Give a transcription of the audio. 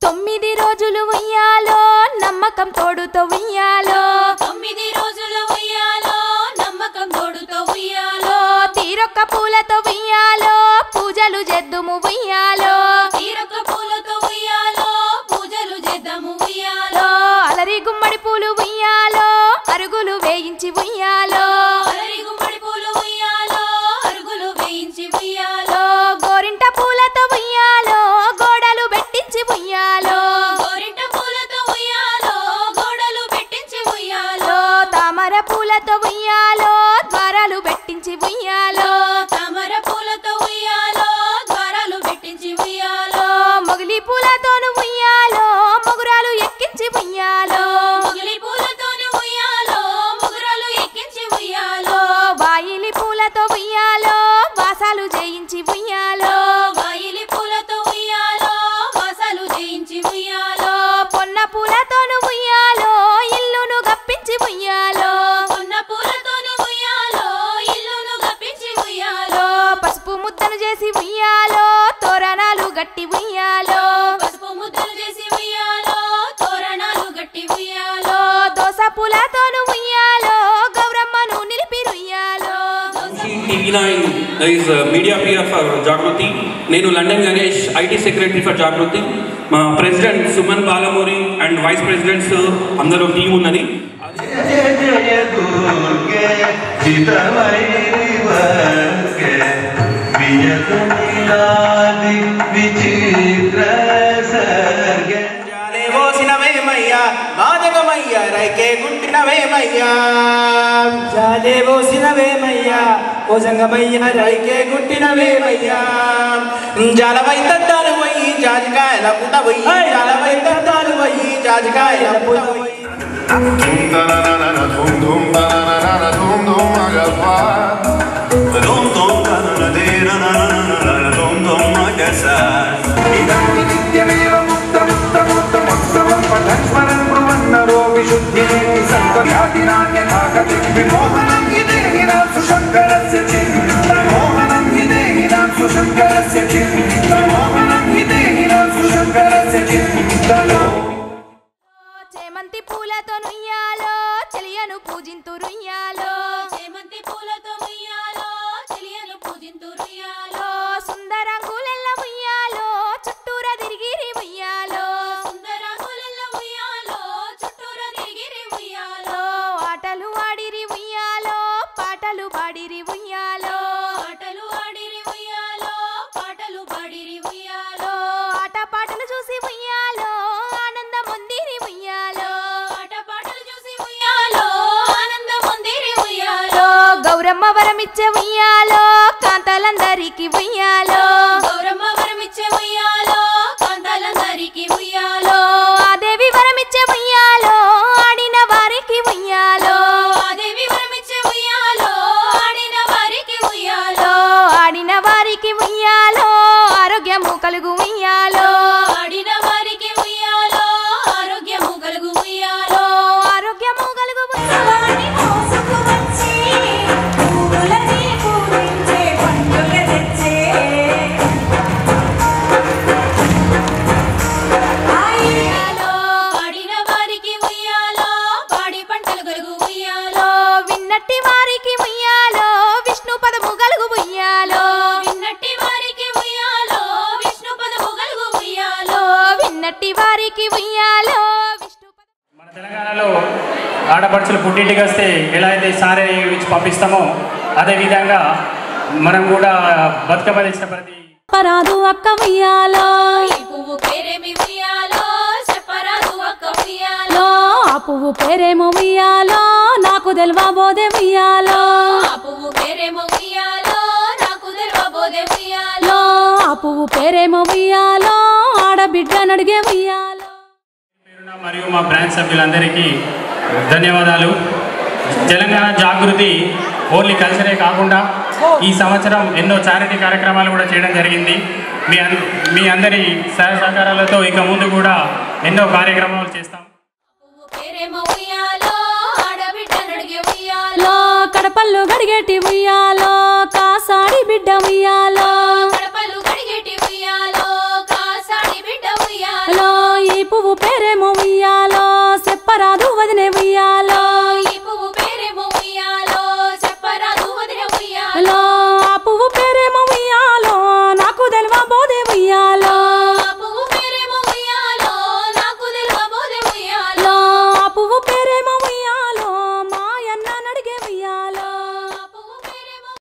తొమ్మిది రోజులు ఉయ్యాలో నమ్మకం తోడుతో ఉయ్యాలో తొమ్మిది రోజులు ఉయ్యాలో నమ్మకం తోడుతో ఉయ్యాలో తీరొక్క పూలతో ఉయ్యాలో పూజలు చేద్దుము ఉయ్యాలో తీరొక్క పూలతో ఉయ్యాలో పూజలు చేద్దాము ఉయ్యాలో అలరి గుమ్మడి పూలు ఉయ్యాలో అరుగులు వేయించి ఉయ్యాలో అలరి గుమ్మడి పూలు ఉయ్యాలో అరుగులు వేయించి ఉయ్యాలో గోరింట పూలతో ఉయ్యాలో గోడలు పెట్టించి ఉయ్యాలో గోరింట పూలతో ఉయ్యాలో గోడలు పెట్టించి ఉయ్యాలో తామర పూలతో ఉయ్యాలో ద్వారాలు పెట్టించి ఉయ్యాలో తామర పూలతో ఉయ్యాలో ద్వారాలు పెట్టించి ఉయ్యాలో మొగిలి పూలతోను ఉయ్యాలో మొగురాలు ఎక్కించి ఉయ్యాలో మొగలి పూలతోనే ఉయ్యాలో ముగురాలు ఎక్కించి ఉయ్యాలో వాయిలి పూలతో ఉయ్యాలో వాసాలు చేయించి ఉయ్యాలో వాయిలి పూలతో ఉయ్యాలో వాసాలు చేయించి ఉయ్యాలో పొన్న పూలతోను ఉయ్యాలో ఇల్లును గప్పించి ఉయ్యాలో ఉన్న పూలతోనే ఉయ్యాలో ఇల్లును గప్పించి ఉయ్యాలో పసుపు ముద్దను చేసి ఉయ్యాలో తోరణాలు గట్టి ఉయ్యాలో పసుపు ముద్దలు చేసి ఉయ్యాలో తోరణాలు గట్టి ఉయ్యాలో దోస పూలతోను ఉయ్యాలో గౌరమ్మను నిలిపి ఉయ్యాలో TV nine is media peer for Jagruthi నేను London Ganesh IT secretary for Jagruthi మా president Suman Balamuri and vice presidents అందరూ టీం ఉన్నది జయ జయ దుర్గే చితమైవర్గే విజత నీలాది విచిత్ర సర్గే జాలే పోసినవేమయ్యా మాదకమయ్యా రైకే గుంటినవేమయ్యా జాలే పోసినవేమయ్యా పోసంగమయ్యా రైకే గుంటినవేమయ్యా జలవై తద్దాలు పోయి జాజికాయల పుట పోయి జలవై తద్దాలు పోయి జాజికాయల పుట పోయి Dum da na na na na dum dum da na na na na dum dum agappa. Dum dum da na na de na na na na na na dum dum magasa ఇదాని నిత్యమేవ ముక్త ముక్త ముక్త ముక్తవం పఠన్ స్మరన్ బ్రువన్నరో విశుద్ధినే సంతవ్యాధినాన్యథాగతి విమోహనం హి దేహినాం సుశంకరస్య చింతమోహనం హి దేహినాం సుశంకరస్య చింతమోహనం హి దేహినాం సుశంకరస్య చింతలో చేమంతి పూలతో నుయ్యాలో చెలియను పూజింతు రుయ్యాలో చేమంతి పూలతో ఉయ్యాలో చెలియను పూజింతు ఉయ్యాలో సుందరంగులెల్ల ఉయ్యాలో చుట్టూర తిరిగిరి ఉయ్యాలో సుందరాకులెల్ల ఉయ్యాలో చుట్టూరా తిరిగిరి ఉయ్యాలో ఆటలు ఆడిరి ఉయ్యాలో పాటలు పాడిరి ఉయ్యాలో ఆటలు ఆడిరి ఉయ్యాలో పాటలు పాడిరి ఉయ్యాలో ఆట పాటలు చూసి ఉయ్యాలో ఆనందం పొందిరి ఉయ్యాలో ఆట పాటలు చూసి ఉయ్యాలో ఆనందం పొందిరి ఉయ్యాలో గౌరమ్మ వరమిచ్చే ఉయ్యాలో కాంతాలందరికి ఉయ్యాలో గౌరమ్మ వరమిచ్చే ఉయ్యాలో కాంతాలందరికి ఉయ్యాలో ఆ దేవి వరమిచ్చే ఉయ్యాలో ఆడిన వారికి ఉయ్యాలో ఆదేవి వరమిచ్చే ఉయ్యాలో ఆడిన వారికి ఉయ్యాలో ఆడిన వారికి ఉయ్యాలో ఆరోగ్యము కలుగు ఉయ్యాలో ఆడిన వారికి ఉయ్యాలో ఆరోగ్యము కలుగు ఉయ్యాలో ఆరోగ్యము కలుగు సవాని మోసుకు వచ్చి పువ్వులని పూజించే పండుగ తెచ్చే ఉయ్యాలో పాడిన వారికి ఉయ్యాలో పాడి పంటలు కలుగు ఉయ్యాలో విన్నట్టి వారికి ఉయ్యాలో విష్ణు పదము కలుగు ఉయ్యాలో విన్నట్టి వారికి ఉయ్యాలో విష్ణు పదము కలుగు ఉయ్యాలో విన్నట్టి వారికి ఉయ్యాలో విష్ణు పదము మన తెలంగాణలో ఆడపడుచులు పుట్టింటికి వస్తే ఎలా అయితే సారే ఇచ్చి పంపిస్తామో అదేవిధంగా మనం కూడా బతుకమ్మ తెచ్చిన ప్రతి పరాదు అక్క ఉయ్యాలో ఈ పువ్వు పేరేమి ఉయ్యాలో చెప్పరాదు అక్క ఉయ్యాలో లో ఆ పువ్వు పేరేమో ఉయ్యాలో నాకు తెలవబోదే ఉయ్యాలో ఆ పువ్వు పేరేమో ఉయ్యాలో నాకు తెలవబోదే ఉయ్యాలో లో ఆ పువ్వు పేరేమో ఉయ్యాలో ఆడబిడ్డ నడిగే ఉయ్యాలో పేరున మరియు మా బ్రాంచ్ సభ్యులందరికీ ధన్యవాదాలు తెలంగాణ జాగృతి ఓన్లీ కల్చరే కాకుండా ఈ సంవత్సరం ఎన్నో చారిటీ కార్యక్రమాలు కూడా చేయడం జరిగింది మీ అన్ మీ అందరి సహాయ సహకారాలతో ఇక ముందు కూడా ఎన్నో కార్యక్రమాలు చేస్తాం పువ్వు పేరేమో ఉయ్యాలో ఆడబిడ్డ నడిగే ఉయ్యాలో లో కడపల్లో గడిగేటి ఉయ్యాలో